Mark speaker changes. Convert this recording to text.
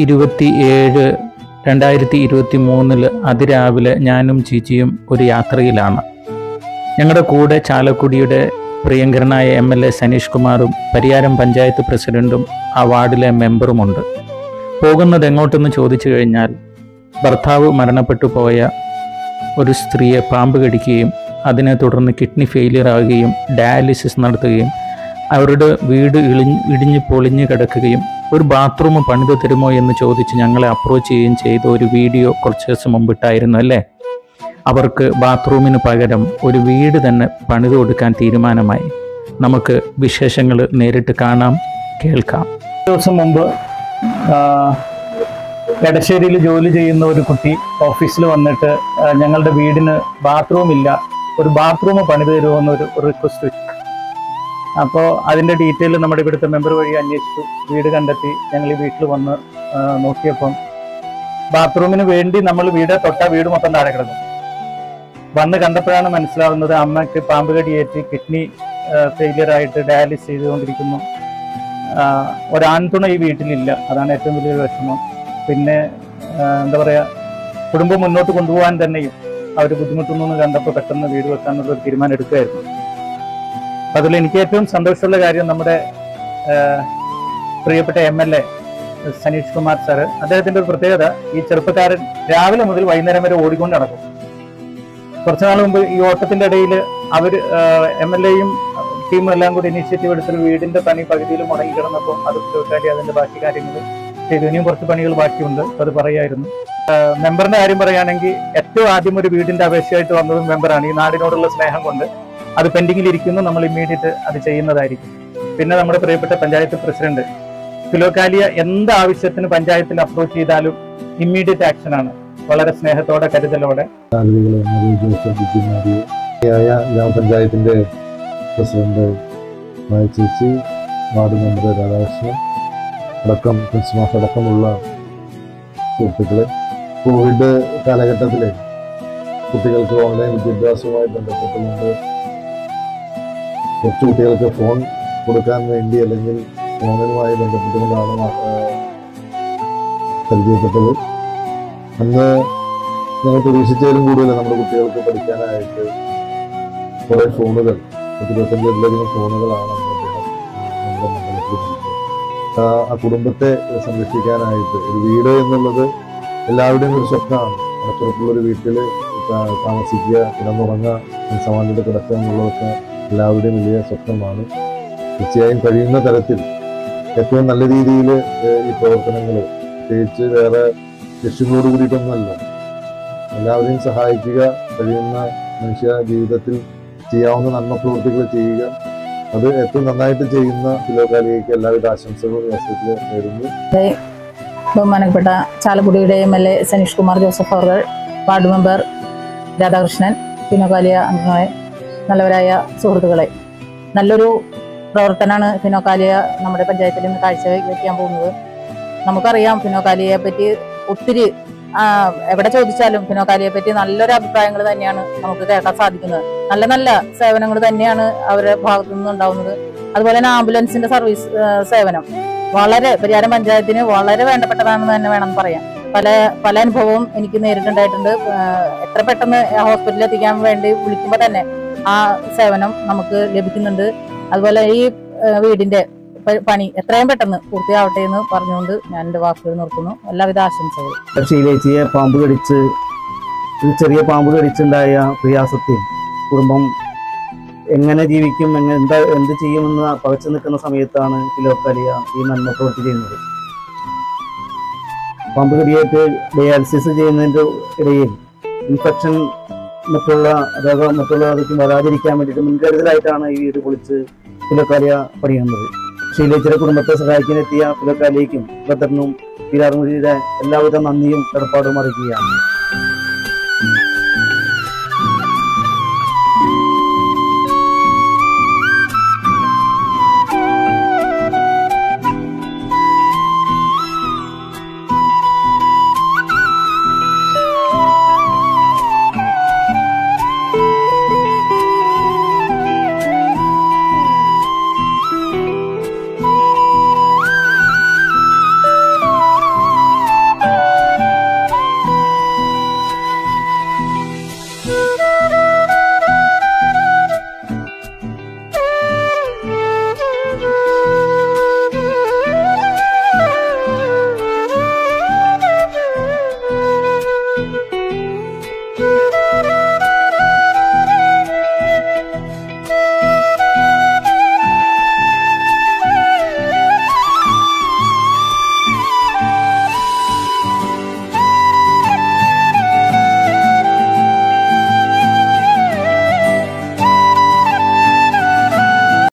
Speaker 1: ഇരുപത്തി ഏഴ് രണ്ടായിരത്തി ഇരുപത്തി മൂന്നില് അതിരാവിലെ ഞാനും ചീച്ചിയും ഒരു യാത്രയിലാണ് ഞങ്ങളുടെ കൂടെ ചാലക്കുടിയുടെ പ്രിയങ്കരനായ എം എൽ എ സനീഷ് കുമാറും പരിയാരം പഞ്ചായത്ത് പ്രസിഡന്റും ആ വാർഡിലെ മെമ്പറുമുണ്ട് പോകുന്നത് എങ്ങോട്ടെന്ന് ചോദിച്ചു കഴിഞ്ഞാൽ ഭർത്താവ് മരണപ്പെട്ടു പോയ ഒരു സ്ത്രീയെ പാമ്പ് കടിക്കുകയും അതിനെ തുടർന്ന് കിഡ്നി ഫെയിലിയർ ആവുകയും ഡയാലിസിസ് നടത്തുകയും അവരുടെ വീട് ഇളിഞ്ഞ് ഇടിഞ്ഞ് പൊളിഞ്ഞ് കിടക്കുകയും ഒരു ബാത്റൂം പണിതു തരുമോ എന്ന് ചോദിച്ച് ഞങ്ങളെ അപ്രോച്ച് ചെയ്യുകയും ചെയ്ത ഒരു വീഡിയോ കുറച്ച് ദിവസം മുമ്പിട്ടായിരുന്നു അല്ലേ അവർക്ക് ബാത്റൂമിന് പകരം ഒരു വീട് തന്നെ പണിതു കൊടുക്കാൻ തീരുമാനമായി നമുക്ക് വിശേഷങ്ങൾ നേരിട്ട് കാണാം കേൾക്കാം
Speaker 2: ദിവസം മുമ്പ് ആ, എടശ്ശേരിയിൽ ജോലി ചെയ്യുന്ന ഒരു കുട്ടി ഓഫീസിൽ വന്നിട്ട് ആ, ഞങ്ങളുടെ വീടിന് ബാത്റൂം ഇല്ല ഒരു ബാത്റൂം പണിത് തരുമോ എന്നൊരു റിക്വസ്റ്റ് വെച്ചു അപ്പോൾ അതിൻ്റെ ഡീറ്റെയിൽ നമ്മുടെ ഇവിടുത്തെ മെമ്പർ വഴി അന്വേഷിച്ചു വീട് കണ്ടെത്തി ഞങ്ങൾ ഈ വീട്ടിൽ വന്ന് ആ, നോക്കിയപ്പം ബാത്റൂമിന് വേണ്ടി നമ്മൾ വീട് തൊട്ട വീട് മൊത്തം താഴെ കിടന്നു വന്ന് കണ്ടപ്പോഴാണ് മനസ്സിലാവുന്നത് അമ്മയ്ക്ക് പാമ്പ് കടിയേറ്റ് കിഡ്നി ഫെയിലിയർ ആയിട്ട് ഡയാലിസ് ചെയ്തുകൊണ്ടിരിക്കുന്നു ആഹ് ഒരാൺതുണ ഈ വീട്ടിലില്ല അതാണ് ഏറ്റവും വലിയൊരു വിഷമം പിന്നെ ആഹ് എന്താ പറയാ കുടുംബം മുന്നോട്ട് കൊണ്ടുപോകാൻ തന്നെയും അവർ ബുദ്ധിമുട്ടുന്നു എന്ന് കണ്ടപ്പോൾ പെട്ടെന്ന് വീട് വെക്കാനുള്ള ഒരു തീരുമാനം എടുക്കുകയായിരുന്നു അപ്പൊ അതിൽ എനിക്ക് ഏറ്റവും സന്തോഷമുള്ള കാര്യം നമ്മുടെ ആഹ് പ്രിയപ്പെട്ട M L A Saneesh Kumar sir അദ്ദേഹത്തിന്റെ ഒരു പ്രത്യേകത ഈ ചെറുപ്പക്കാരൻ രാവിലെ മുതൽ വൈകുന്നേരം വരെ ഓടിക്കൊണ്ട് നടക്കും കുറച്ചു നാൾ മുമ്പ് ഈ ഓട്ടത്തിന്റെ ഇടയിൽ അവർ എം എൽ എയും ടീമും എല്ലാം കൂടി ഇനീഷ്യേറ്റീവ് എടുത്തൊരു വീടിന്റെ പണി പകുതിയിൽ മുടങ്ങി കിടന്നപ്പോൾ അത് ചോദിച്ചാൽ അതിന്റെ ബാക്കി കാര്യങ്ങൾ ചെയ്തു ഇനിയും കുറച്ച് പണികൾ ബാക്കിയുണ്ട് അത് പറയായിരുന്നു ആഹ് മെമ്പറിന്റെ കാര്യം പറയുകയാണെങ്കിൽ ഏറ്റവും ആദ്യം ഒരു വീടിന്റെ അപേക്ഷയായിട്ട് വന്നതും മെമ്പറാണ് ഈ നാടിനോടുള്ള സ്നേഹം കൊണ്ട് അത് പെൻഡിങ്ങിൽ ഇരിക്കുന്നു നമ്മൾ ഇമ്മീഡിയറ്റ് അത് ചെയ്യുന്നതായിരിക്കും പിന്നെ നമ്മുടെ പ്രിയപ്പെട്ട പഞ്ചായത്ത് പ്രസിഡന്റ് ഫിലോകാലിയ എന്ത് ആവശ്യത്തിന് പഞ്ചായത്തിൽ അപ്രോച്ച് ചെയ്താലും ഇമ്മീഡിയറ്റ് ആക്ഷൻ ആണ് വളരെ സ്നേഹത്തോടെ കരുതലോടെ
Speaker 3: ആളുകളെ ായ ഗ്രാമപഞ്ചായത്തിന്റെ പ്രസിഡന്റ് മായ ചേച്ചി വാർഡ് മെമ്പർ രാധാകൃഷ്ണൻ അടക്കം പ്രിൻസിമാസ് അടക്കമുള്ള സുഹൃത്തുക്കളെ കോവിഡ് കാലഘട്ടത്തിലെ കുട്ടികൾക്ക് ഓൺലൈൻ വിദ്യാഭ്യാസവുമായി ബന്ധപ്പെട്ടുകൊണ്ട് കുറച്ച് കുട്ടികൾക്ക് ഫോൺ കൊടുക്കാൻ വേണ്ടി അല്ലെങ്കിൽ ഫോണിനുമായി ബന്ധപ്പെട്ടുകൊണ്ടാണ് മാ- ഏഹ് പരിചയപ്പെട്ടത് അന്ന് ഞങ്ങൾ പ്രതീക്ഷിച്ചതിലും കൂടുതൽ നമ്മുടെ കുട്ടികൾക്ക് പഠിക്കാനായിട്ട് കുറെ ഫോണുകൾ പത്തിരുപത്തഞ്ചിലധികം ഫോണുകളാണ് അന്ന് അദ്ദേഹം നമ്മുടെ മണ്ഡലത്തിൽ നൽകിയത്. ആ ആ കുടുംബത്തെ സംരക്ഷിക്കാനായിട്ട് ഒരു വീട് എന്നുള്ളത് എല്ലാവരുടെയും ഒരു സ്വപ്നമാണ് അടച്ചുറപ്പുള്ള ഒരു വീട്ടിൽ താമസിക്കുക കിടന്നുറങ്ങുക സമാനത്തിൽ കിടക്കുക എന്നുള്ളതൊക്കെ എല്ലാവരുടെയും വലിയ സ്വപ്നമാണ് തീർച്ചയായും കഴിയുന്ന തരത്തിൽ ഏറ്റവും നല്ല രീതിയിൽ ഈ പ്രവർത്തനങ്ങൾ പ്രത്യേകിച്ച് വേറെ ലക്ഷ്യങ്ങളോട് കൂടിയിട്ടൊന്നുമല്ല എല്ലാവരെയും സഹായിക്കുക കഴിയുന്ന മനുഷ്യ ജീവിതത്തിൽ ചെയ്യാവുന്ന നന്മ പ്രവൃത്തികൾ ചെയ്യുക അത് ഏറ്റവും നന്നായിട്ട് ചെയ്യുന്ന ഫിലോകാലികയ്ക്ക് എല്ലാവിധ ആശംസകളും ഈ അവസരത്തിൽ നേരുന്നു
Speaker 4: ബഹുമാനപ്പെട്ട ചാലക്കുടിയുടെ M L A Saneesh Kumar Joseph അവർ വാർഡ് മെമ്പർ രാധാകൃഷ്ണൻ ഫിനോകാലിയ അംഗങ്ങളെ നല്ലവരായ സുഹൃത്തുക്കളെ നല്ലൊരു പ്രവർത്തനമാണ് ഫിനോകാലിയ നമ്മുടെ പഞ്ചായത്തിൽ നിന്ന് കാഴ്ചവെക്കാൻ പോകുന്നത് നമുക്കറിയാം ഫിനോകാലിയെ പറ്റി ഒത്തിരി ആ, എവിടെ ചോദിച്ചാലും ഫിനോകാലിയെ പറ്റി നല്ലൊരു അഭിപ്രായങ്ങൾ തന്നെയാണ് നമുക്ക് കേൾക്കാൻ സാധിക്കുന്നത് നല്ല നല്ല സേവനങ്ങൾ തന്നെയാണ് അവരുടെ ഭാഗത്തു നിന്ന് ഉണ്ടാവുന്നത് അതുപോലെ തന്നെ ആംബുലൻസിന്റെ സർവീസ് ആ, സേവനം വളരെ പരിയാരം പഞ്ചായത്തിന് വളരെ വേണ്ടപ്പെട്ടതാണെന്ന് തന്നെ വേണം പറയാം പല പല അനുഭവവും എനിക്ക് നേരിട്ടുണ്ടായിട്ടുണ്ട് ആഹ് എത്ര പെട്ടെന്ന് ഹോസ്പിറ്റലിൽ എത്തിക്കാൻ വേണ്ടി വിളിക്കുമ്പോൾ തന്നെ ആ സേവനം നമുക്ക് ലഭിക്കുന്നുണ്ട് അതുപോലെ ഈ ആഹ് വീടിന്റെ പ- പണി എത്രയും പെട്ടെന്ന് പൂർത്തിയാവട്ടെ എന്ന് പറഞ്ഞുകൊണ്ട് ഞാൻ എൻ്റെ വാക്കുകൾ നിർത്തുന്നു എല്ലാവിധ ആശംസകളും
Speaker 5: ഷീലേച്ചിയെ പാമ്പ് കടിച്ച് ഒരു ചെറിയ പാമ്പ് കടിച്ചുണ്ടായ പ്രയാസത്തിൽ കുടുംബം എങ്ങനെ ജീവിക്കും എങ്ങനെ എന്താ എന്ത് ചെയ്യുമെന്ന് പകച്ചു നിൽക്കുന്ന സമയത്താണ് ഫിലോക്കാലിയ ഈ നന്മ പ്രവൃത്തി ചെയ്യുന്നത് പാമ്പ് കടിയേറ്റ് ഡയാലിസിസ് ചെയ്യുന്നതിൻ്റെ ഇടയിൽ ഇൻഫെക്ഷൻ മറ്റുള്ള രോഗം മറ്റുള്ള അതൊക്കെ വരാതിരിക്കാൻ വേണ്ടിയിട്ട് മുൻകരുതലായിട്ടാണ് ഈ വീട് പൊളിച്ച് ഫിലോക്കാലിയ പണിയുന്നത് ഷീലേച്ചിയുടെ കുടുംബത്തെ സഹായിക്കാനെത്തിയ ഫിലോക്കാലിയയ്ക്കും ബ്രദറിനും പീരാർമുഴിയുടെ എല്ലാവിധ നന്ദിയും കടപ്പാടും അറിയിക്കുകയാണ്